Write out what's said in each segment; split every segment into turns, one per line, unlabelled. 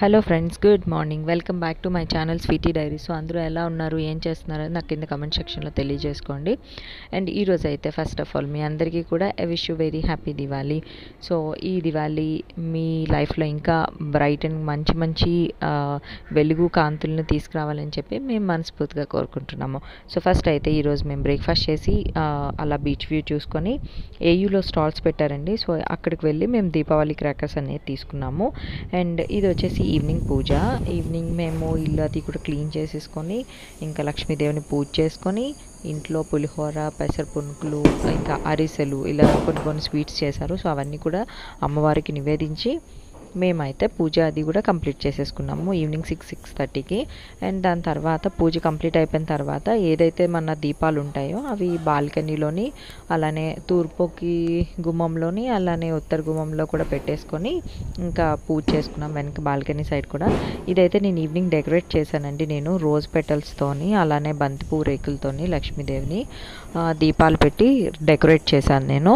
hello friends good morning welcome back to my channel sweety diary so అందరూ ఎలా ఉన్నారు ఏం చేస్తున్నారు నాకు కింద కమెంట్ సెక్షన్లో తెలియజేసుకోండి అండ్ ఈరోజు అయితే ఫస్ట్ ఆఫ్ ఆల్ మీ అందరికీ కూడా I wish you very happy Diwali so ఈ దివాళీ మీ లైఫ్లో ఇంకా బ్రైట్ అండ్ మంచి మంచి ఆ, వెలుగు కాంతులను తీసుకురావాలని చెప్పి మేము మనస్ఫూర్తిగా కోరుకుంటున్నాము సో ఫస్ట్ అయితే ఈరోజు మేము బ్రేక్ఫాస్ట్ చేసి ఆ, అలా బీచ్ వ్యూ చూసుకొని ఏయూలో స్టాల్స్ పెట్టారండి సో అక్కడికి వెళ్ళి మేము దీపావళి క్రాకర్స్ అనేది తీసుకున్నాము అండ్ ఇది వచ్చేసి ఈవినింగ్ పూజ ఈవినింగ్ మేము ఇల్లు అది కూడా క్లీన్ చేసేసుకొని ఇంకా లక్ష్మీదేవిని పూజ చేసుకొని ఇంట్లో పులిహోర పెసర పునుకులు ఇంకా అరిసెలు ఇలా కొన్ని కొన్ని స్వీట్స్ చేశారు సో అవన్నీ కూడా అమ్మవారికి నివేదించి మేమైతే పూజ అది కూడా కంప్లీట్ చేసేసుకున్నాము ఈవినింగ్ సిక్స్ సిక్స్ థర్టీకి అండ్ దాని తర్వాత పూజ కంప్లీట్ అయిపోయిన తర్వాత ఏదైతే మన దీపాలు ఉంటాయో అవి బాల్కనీలోని అలానే తూర్పుకి గుమ్మంలోని అలానే ఉత్తర గుమ్మంలో కూడా పెట్టేసుకొని ఇంకా పూజ చేసుకున్నాం వెనక బాల్కనీ సైడ్ కూడా ఇదైతే నేను ఈవినింగ్ డెకరేట్ చేశానండి నేను రోజ్ పెటల్స్తోని అలానే బంతిపూ రేకులతోని లక్ష్మీదేవిని ఆ, దీపాలు పెట్టి డెకరేట్ చేశాను నేను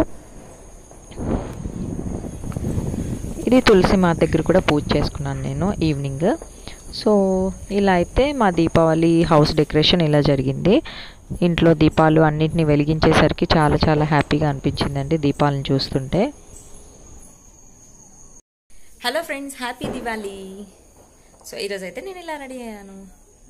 ఇది తులసి మా దగ్గర కూడా పూజ చేసుకున్నాను నేను ఈవినింగ్ సో ఇలా అయితే మా దీపావళి హౌస్ డెకరేషన్ ఇలా జరిగింది ఇంట్లో దీపాలు అన్నిటిని వెలిగించేసరికి చాలా చాలా హ్యాపీగా అనిపించిందండి దీపాలను చూస్తుంటే
hello friends happy Diwali so ఈరోజు అయితే నేను ఇలా రెడీ అయ్యాను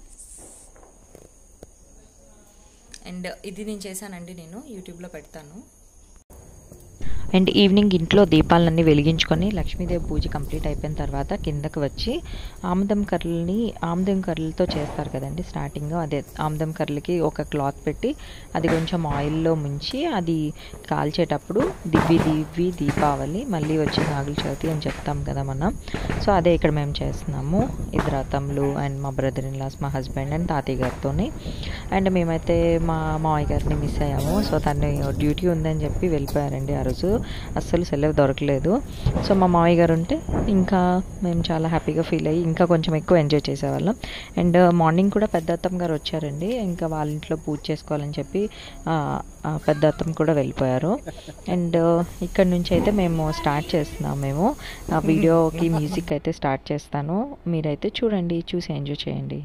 అండ్ ఇది నేను చేశానండి నేను యూట్యూబ్లో పెడతాను
అండ్ ఈవినింగ్ ఇంట్లో దీపాలన్నీ వెలిగించుకొని లక్ష్మీదేవి పూజ కంప్లీట్ అయిపోయిన తర్వాత కిందకు వచ్చి ఆముదం కర్రలని ఆముదం కర్రలతో చేస్తారు కదండి స్టార్టింగ్ అదే ఆముదం కర్రలకి ఒక క్లాత్ పెట్టి అది కొంచెం ఆయిల్లో ముంచి అది కాల్చేటప్పుడు దివ్వి దివ్వి దీపావళి మళ్ళీ వచ్చి నాగుల చవితి అని చెప్తాం కదా మనం సో అదే ఇక్కడ మేము చేస్తున్నాము ఇద్దరు అత్తమ్ములు అండ్ మా బ్రదర్ ఇన్ లాస్ మా హస్బెండ్ అండ్ తాతయ్య గారితోని అండ్ మేమైతే మా మావయ్య గారిని మిస్ అయ్యాము సో తను డ్యూటీ ఉందని చెప్పి వెళ్ళిపోయారండి ఆ రోజు అస్సలు సెలవు దొరకలేదు సో మా మావయ్య గారు ఉంటే ఇంకా మేము చాలా హ్యాపీగా ఫీల్ అయ్యి ఇంకా కొంచెం ఎక్కువ ఎంజాయ్ చేసేవాళ్ళం అండ్ మార్నింగ్ కూడా పెద్ద అత్తమ్మ గారు వచ్చారండి ఇంకా వాళ్ళ ఇంట్లో పూజ చేసుకోవాలని చెప్పి ఆ, ఆ పెద్ద అత్తమ్మ కూడా వెళ్ళిపోయారు అండ్ ఇక్కడ నుంచి అయితే మేము స్టార్ట్ చేస్తున్నాం మేము ఆ వీడియోకి మ్యూజిక్ అయితే స్టార్ట్ చేస్తాను మీరైతే చూడండి చూసి ఎంజాయ్ చేయండి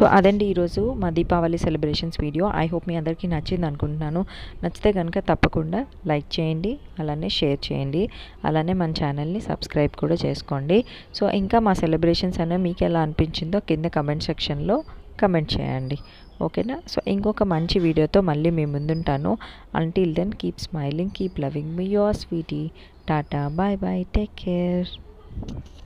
అదండి ఈరోజు మా Deepavali celebrations video I hope మీ అందరికీ నచ్చింది అనుకుంటున్నాను నచ్చితే కనుక తప్పకుండా లైక్ చేయండి అలానే షేర్ చేయండి అలానే మన ఛానల్ని సబ్స్క్రైబ్ కూడా చేసుకోండి సో ఇంకా మా సెలబ్రేషన్స్ అనేవి మీకు ఎలా అనిపించిందో కింద కమెంట్ సెక్షన్లో కమెంట్ చేయండి ఓకేనా సో ఇంకొక మంచి వీడియోతో మళ్ళీ మీ ముందుంటాను until then keep smiling keep loving మీ your sweety tata bye bye take care